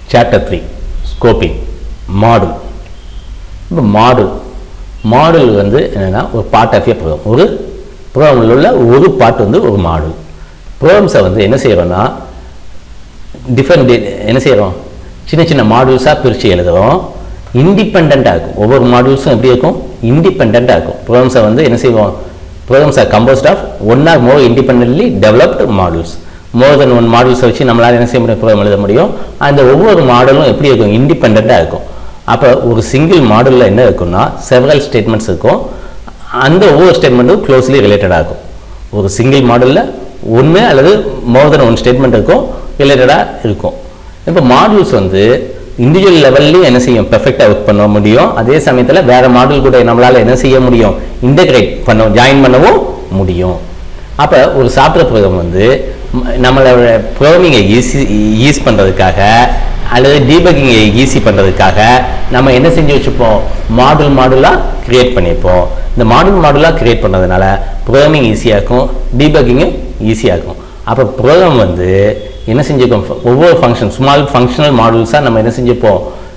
chapter three scoping model இப்போ model model வந்து என்னென்னா ஒரு பார்ட் ஆஃப் ஏ ப்ரோக்ராம் ஒரு ப்ரோக்ராமில் உள்ள ஒரு பார்ட் வந்து ஒரு மாடல் ப்ரோக்ராம்ஸை வந்து என்ன செய்கிறோன்னா டிஃப்ரெண்ட் என்ன செய்கிறோம் சின்ன சின்ன மாடியூல்ஸாக பிரித்து எழுதுகிறோம் இண்டிபெண்ட்டாக இருக்கும் ஒவ்வொரு மாடியூல்ஸும் எப்படி இருக்கும் இண்டிபெண்ட்டாக இருக்கும் ப்ரோக்ராம்ஸை வந்து என்ன செய்வோம் programs are composed of one or more independently developed modules more then one மாடியூல்ஸை வச்சு நம்மளால் என்ன செய்ய முடியும் ப்ரோக்ராம் எழுத முடியும் அந்த ஒவ்வொரு மாடலும் எப்படி இருக்கும் இண்டிபெண்ட்டாக இருக்கும் அப்போ ஒரு சிங்கிள் மாடலில் என்ன இருக்கும்னா செவரல் ஸ்டேட்மெண்ட்ஸ் இருக்கும் அந்த ஒவ்வொரு ஸ்டேட்மெண்ட்டும் க்ளோஸ்லி ரிலேட்டடாக இருக்கும் ஒரு சிங்கிள் மாடலில் ஒன்று அல்லது மோர் தென் ஒன் ஸ்டேட்மெண்ட் இருக்கும் ரிலேட்டடாக இருக்கும் இப்போ மாடல்ஸ் வந்து இண்டிவிஜுவல் லெவல்லையும் என்ன செய்யும் பெர்ஃபெக்டாக ஒர்க் பண்ண முடியும் அதே சமயத்தில் வேறு மாடல் கூட நம்மளால் என்ன செய்ய முடியும் இன்டகிரேட் பண்ண ஜாயின் பண்ணவும் முடியும் அப்போ ஒரு சாஃப்ட்வேர் ப்ரோக்ராம் வந்து ம- நம்மளோட ப்ரோக்ராமிங்கை ஈஸி ஈஸ் பண்ணுறதுக்காக அல்லது டீபக்கிங்கை ஈஸி பண்ணுறதுக்காக நம்ம என்ன செஞ்சு வச்சுப்போம் மாடல் மாடலாக கிரியேட் பண்ணியிருப்போம் இந்த மாடல் மாடலாக கிரியேட் பண்ணதுனால ப்ரோக்ராமிங் ஈஸியாக இருக்கும் டீபக்கிங்கும் ஈஸியாக இருக்கும் அப்போ ப்ரோக்ராம் வந்து என்ன செஞ்சுக்கோம் ஒவ்வொரு ஃபங்க்ஷன் ஸ்மால் ஃபங்க்ஷனல் மாடல்ஸாக நம்ம என்ன செஞ்சுப்போம்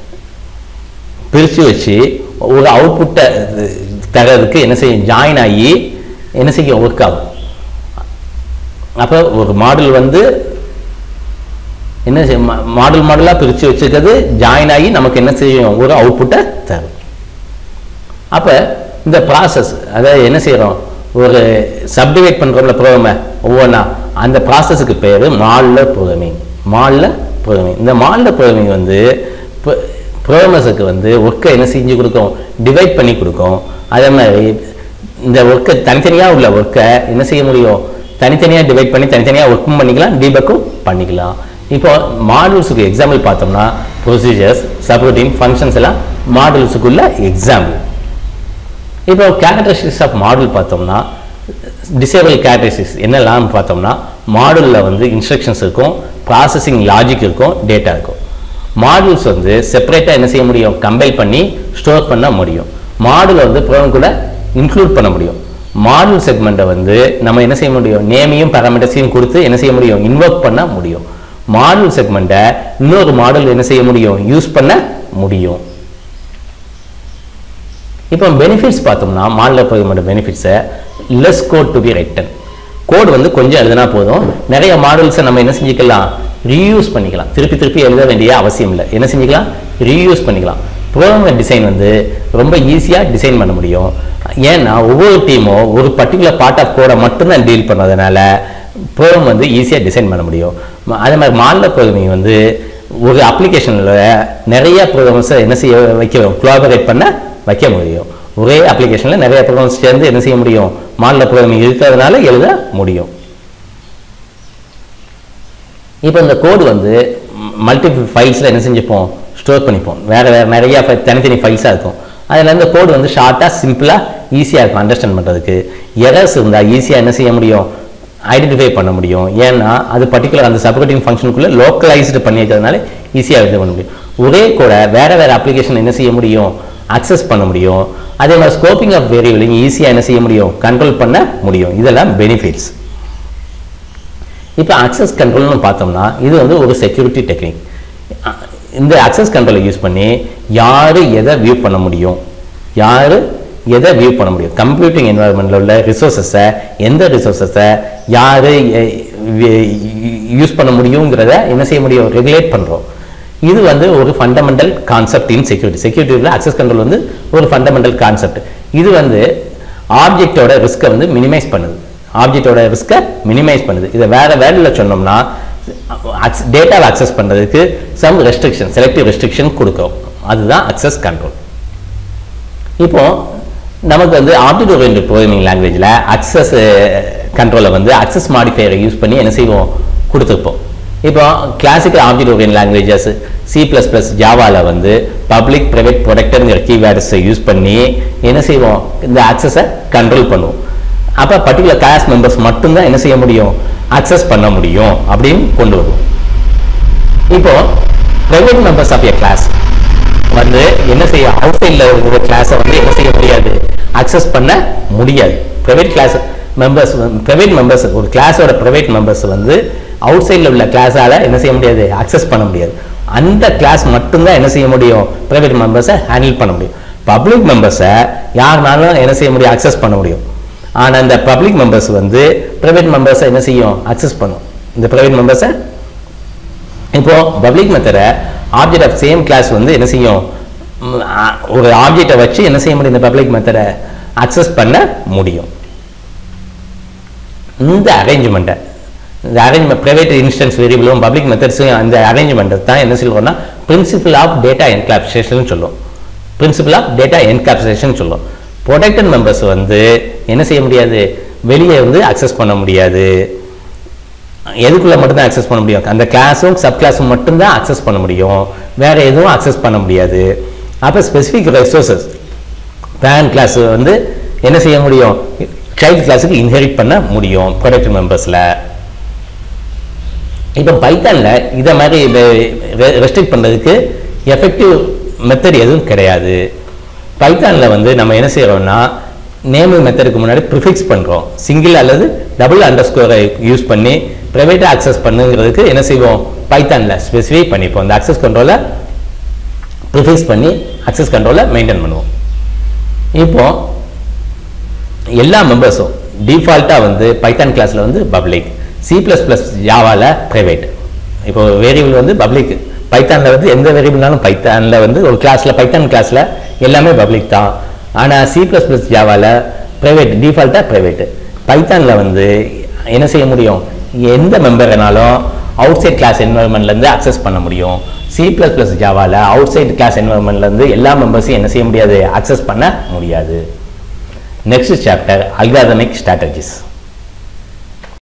பிரித்து வச்சு ஒரு அவுட்புட்டை தரதுக்கு என்ன செய்யும் ஜாயின் ஆகி என்ன செய்யும் ஒர்க் ஆகும் அப்போ ஒரு மாடல் வந்து என்ன செய்யும் மாடல் மாடலாக பிரித்து வச்சுக்கிறது ஜாயின் ஆகி நமக்கு என்ன செய்யும் ஒரு அவுட்புட்டை தரும் அப்போ இந்த ப்ராசஸ் அதாவது என்ன செய்கிறோம் ஒரு சப்டிவைட் பண்ணுறோம்ல ப்ரோக்ராமை ஒவ்வொன்றா அந்த ப்ராசஸுக்கு பேர் மாடலர் ப்ரோக்ராமிங் மாடலர் ப்ரோக்ராமிங் இந்த மாடலர் ப்ரோக்ராமிங் வந்து ப்ரோக்ராமர்ஸுக்கு வந்து ஒர்க்கை என்ன செஞ்சு கொடுக்கும் டிவைட் பண்ணி கொடுக்கும் அதே மாதிரி இந்த ஒர்க்கை தனித்தனியாக உள்ள ஒர்க்கை என்ன செய்ய முடியும் தனித்தனியாக டிவைட் பண்ணி தனித்தனியாக ஒர்க்கும் பண்ணிக்கலாம் டீபக்கும் பண்ணிக்கலாம் இப்போ மாடல்ஸுக்கு எக்ஸாம்பிள் பார்த்தோம்னா ப்ரொசீஜர்ஸ் சப்ரூட்டின் ஃபங்க்ஷன்ஸ் எல்லாம் மாடல்ஸுக்குள்ள எக்ஸாம்பிள் இப்போ கேரக்டரிஸ்டிக்ஸ் ஆஃப் மாடல் பார்த்தோம்னா டிசேபிள் கேரக்டரிஸ்டிக்ஸ் என்னெல்லாம் பார்த்தோம்னா மாடலில் வந்து இன்ஸ்ட்ரக்ஷன்ஸ் இருக்கும் ப்ராசஸிங் லாஜிக் இருக்கும் டேட்டா இருக்கும் மாடல்ஸ் வந்து செப்பரேட்டாக என்ன செய்ய முடியும் கம்பைல் பண்ணி ஸ்டோர் பண்ண முடியும் மாடல் வந்து ப்ரோக்ராம் கூட இன்க்ளூட் பண்ண முடியும் மாடல் செக்மெண்ட்டை வந்து நம்ம என்ன செய்ய முடியும் நேமையும் பேராமீட்டர்ஸையும் கொடுத்து என்ன செய்ய முடியும் இன்வொர்க் பண்ண முடியும் மாடல் செக்மெண்ட்டை இன்னொரு மாடல் என்ன செய்ய முடியும் யூஸ் பண்ண முடியும் இப்போ பெனிஃபிட்ஸ் பார்த்தோம்னா மாடல் ப்ரோக்ராமோட பெனிஃபிட்ஸை less code to be written code வந்து கொஞ்சம் எழுதினா போதும் நிறைய மாடல்ஸை நம்ம என்ன செஞ்சுக்கலாம் ரீயூஸ் பண்ணிக்கலாம் திருப்பி திருப்பி எழுத வேண்டிய அவசியம் இல்லை என்ன செஞ்சுக்கலாம் ரீயூஸ் பண்ணிக்கலாம் ப்ரோக்ராம் டிசைன் வந்து ரொம்ப ஈஸியாக டிசைன் பண்ண முடியும் ஏன்னா ஒவ்வொரு டீமும் ஒரு பர்டிகுலர் பார்ட் ஆஃப் கோடை மட்டும்தான் டீல் பண்ணதுனால ப்ரோக்ராம் வந்து ஈஸியாக டிசைன் பண்ண முடியும் ம- அதே மாதிரி மாடல் ப்ரோக்ராமிங் வந்து ஒரு அப்ளிகேஷனில் நிறைய ப்ரோக்ராம்ஸை என்ன செய்ய வைக்க கொலாபரேட் பண்ண வைக்க முடியும் ஒரே அப்ளிகேஷனில் நிறைய ப்ரோக்ராம்ஸ் சேர்ந்து என்ன செய்ய முடியும் மாடல் ப்ரோக்ராமிங் இருக்கிறதுனால எழுத முடியும் இப்போ இந்த கோடு வந்து மல்டிபிள் ஃபைல்ஸில் என்ன செஞ்சுப்போம் ஸ்டோர் பண்ணிப்போம் வேறு வேறு நிறைய fi- தனித்தனி ஃபைல்ஸாக இருக்கும் அதில் இந்த கோடு வந்து ஷார்ட்டாக சிம்பிளாக ஈஸியாக இருக்கும் அண்டர்ஸ்டாண்ட் பண்ணுறதுக்கு எரர்ஸ் இருந்தால் ஈஸியாக என்ன செய்ய முடியும் ஐடென்டிஃபை பண்ண முடியும் ஏன்னா அது பர்டிகுலர் அந்த சப்ரேட்டிங் ஃபங்க்ஷனுக்குள்ளே லோக்கலைஸ்டு பண்ணியிருக்கிறதுனால ஈஸியாக இது பண்ண முடியும் ஒரே கூட வேறு வேறு அப்ளிகேஷன் என்ன செய்ய முடியும் அக்சஸ் பண்ண முடியும் அதே மாதிரி ஸ்கோப்பிங் ஆஃப் வேரியபிளையும் ஈஸியாக என்ன செய்ய முடியும் கண்ட்ரோல் பண்ண முடியும் இதெல்லாம் பெனிஃபிட்ஸ் இப்போ அக்சஸ் கண்ட்ரோல்னு பார்த்தோம்னா இது வந்து ஒரு செக்யூரிட்டி டெக்னிக் இந்த அக்சஸ் கண்ட்ரோலை யூஸ் பண்ணி யார் எதை வியூ பண்ண முடியும் யார் எதை வியூ பண்ண முடியும் கம்ப்யூட்டிங் என்வாயர்மெண்ட்டில் உள்ள ரிசோர்ஸஸை எந்த ரிசோர்ஸஸை யார் யூஸ் பண்ண முடியுங்கிறத என்ன செய்ய முடியும் ரெகுலேட் பண்ணுறோம் இது வந்து ஒரு ஃபண்டமெண்டல் கான்செப்ட் இன் செக்யூரிட்டி செக்யூரிட்டியில் அக்சஸ் கண்ட்ரோல் வந்து ஒரு ஃபண்டமெண்டல் கான்செப்ட் இது வந்து ஆப்ஜெக்டோட ரிஸ்க்கை வந்து மினிமைஸ் பண்ணுது ஆப்ஜெக்டோட ரிஸ்க்கை மினிமைஸ் பண்ணுது இதை வேற வேர்டில் சொன்னோம்னா டேட்டாவை அக்சஸ் பண்ணுறதுக்கு சம் ரெஸ்ட்ரிக்ஷன் செலக்டிவ் ரெஸ்ட்ரிக்ஷன் கொடுக்கும் அதுதான் அக்சஸ் கண்ட்ரோல் இப்போ நமக்கு வந்து ஆப்ஜெக்ட் ஓரியன்ட் ப்ரோக்ராமிங் லாங்குவேஜில் அக்சஸ் கண்ட்ரோலை வந்து அக்சஸ் மாடிஃபையரை யூஸ் பண்ணி என்ன செய்வோம் கொடுத்துருப்போம் இப்போ classical object oriented languages C plus plus ஜாவாவில் வந்து பப்ளிக் ப்ரைவேட் ப்ரொடக்டருங்கிற கீவேர்ட்ஸை யூஸ் பண்ணி என்ன செய்வோம் இந்த அக்சஸை கண்ட்ரோல் பண்ணுவோம் அப்போ பர்டிகுலர் கிளாஸ் மெம்பர்ஸ் மட்டும்தான் என்ன செய்ய முடியும் அக்சஸ் பண்ண முடியும் அப்படின்னு கொண்டு வருவோம் இப்போ private members of a class வந்து என்ன செய்ய அவுட் சைடில் இருக்கிற கிளாஸை வந்து என்ன செய்ய முடியாது அக்சஸ் பண்ண முடியாது private class members private members ஒரு கிளாஸோட பிரைவேட் மெம்பர்ஸ் வந்து அவுட் சைடில் உள்ள கிளாஸால என்ன செய்ய முடியாது அக்சஸ் பண்ண முடியாது அந்த கிளாஸ் மட்டும்தான் என்ன செய்ய முடியும் ப்ரைவேட் மெம்பர்ஸை ஹேண்டில் பண்ண முடியும் பப்ளிக் மெம்பர்ஸை யாருனாலும் என்ன செய்ய முடியும் அக்சஸ் பண்ண முடியும் ஆனால் இந்த பப்ளிக் மெம்பர்ஸ் வந்து ப்ரைவேட் மெம்பர்ஸை என்ன செய்யும் அக்சஸ் பண்ணும் இந்த ப்ரைவேட் மெம்பர்ஸை இப்போ பப்ளிக் மெத்தடை ஆப்ஜெக்ட் ஆஃப் சேம் கிளாஸ் வந்து என்ன செய்யும் ம், ஆ- ஒரு ஆப்ஜெக்டை வச்சு என்ன செய்ய முடியும் இந்த பப்ளிக் மெத்தடை அக்சஸ் பண்ண முடியும் இந்த அரேஞ்ச்மெண்ட்டை இந்த அரேஞ்ச்மெண்ட் ப்ரைவேட் இன்ஸ்டன்ஸ் வேரியபிளும் பப்ளிக் மெத்தட்ஸும் அந்த அரேஞ்ச்மெண்ட்டை தான் என்ன சொல்லுவோம்னா பிரின்சிபல் ஆஃப் டேட்டா என்காப்சேஷன் சொல்லுவோம் பிரின்சிபல் ஆஃப் டேட்டா என்காப்சேஷன் சொல்லுவோம் ப்ரொடெக்டட் மெம்பர்ஸ் வந்து என்ன செய்ய முடியாது வெளியே வந்து அக்சஸ் பண்ண முடியாது எதுக்குள்ள மட்டும்தான் அக்சஸ் பண்ண முடியும் அந்த கிளாஸும் சப் கிளாஸும் மட்டும்தான் அக்சஸ் பண்ண முடியும் வேற எதுவும் அக்சஸ் பண்ண முடியாது அப்போ ஸ்பெசிஃபிக் ரிசோர்சஸ் பேரண்ட் கிளாஸ் வந்து என்ன செய்ய முடியும் சைல்ட் கிளாஸுக்கு இன்ஹெரிட் பண்ண முடியும் ப்ரொடக்ட் மெம்பர்ஸில் இப்போ பைத்தானில் இதை மாதிரி ரெஸ்ட்ரிக்ட் பண்ணுறதுக்கு எஃபெக்டிவ் மெத்தட் எதுவும் கிடையாது பைத்தானில் வந்து நம்ம என்ன செய்கிறோம்னா நேமிங் மெத்தடுக்கு முன்னாடி ப்ரிஃபிக்ஸ் பண்ணுறோம் சிங்கிள் அல்லது டபுள் அண்டர் ஸ்கோரை யூஸ் பண்ணி ப்ரைவேட்டாக அக்சஸ் பண்ணுங்கிறதுக்கு என்ன செய்வோம் பைத்தானில் ஸ்பெசிஃபை பண்ணிப்போம் இந்த அக்சஸ் கண்ட்ரோலை ப்ரிஃபிக்ஸ் பண்ணி அக்சஸ் கண்ட்ரோலை மெயின்டைன் பண்ணுவோம் இப்போ எல்லா மெம்பர்ஸும் டிஃபால்ட்டாக வந்து பைத்தான் கிளாஸில் வந்து பப்ளிக் சி ப்ளஸ் ப்ளஸ் ஜாவாவில் ப்ரைவேட் இப்போ வேரியபிள் வந்து பப்ளிக் பைத்தானில் வந்து எந்த வேரியபிள்னாலும் பைத்தானில் வந்து ஒரு கிளாஸில் பைத்தான் கிளாஸில் எல்லாமே பப்ளிக் தான் ஆனால் சி ப்ளஸ் ப்ளஸ் ஜாவாவில் ப்ரைவேட் டிஃபால்ட்டாக ப்ரைவேட்டு பைத்தானில் வந்து என்ன செய்ய முடியும் எந்த மெம்பர்னாலும் அவுட் சைட் கிளாஸ் என்வரன்மெண்ட்லேருந்து அக்சஸ் பண்ண முடியும் சி ப்ளஸ் ப்ளஸ் ஜாவாவில் அவுட் சைட் கிளாஸ் என்வரன்மெண்ட்லேருந்து எல்லா மெம்பர்ஸையும் என்ன செய்ய முடியாது அக்சஸ் பண்ண முடியாது நெக்ஸ்ட் சாப்டர் அல்காதமிக் ஸ்ட்ராட்டஜிஸ்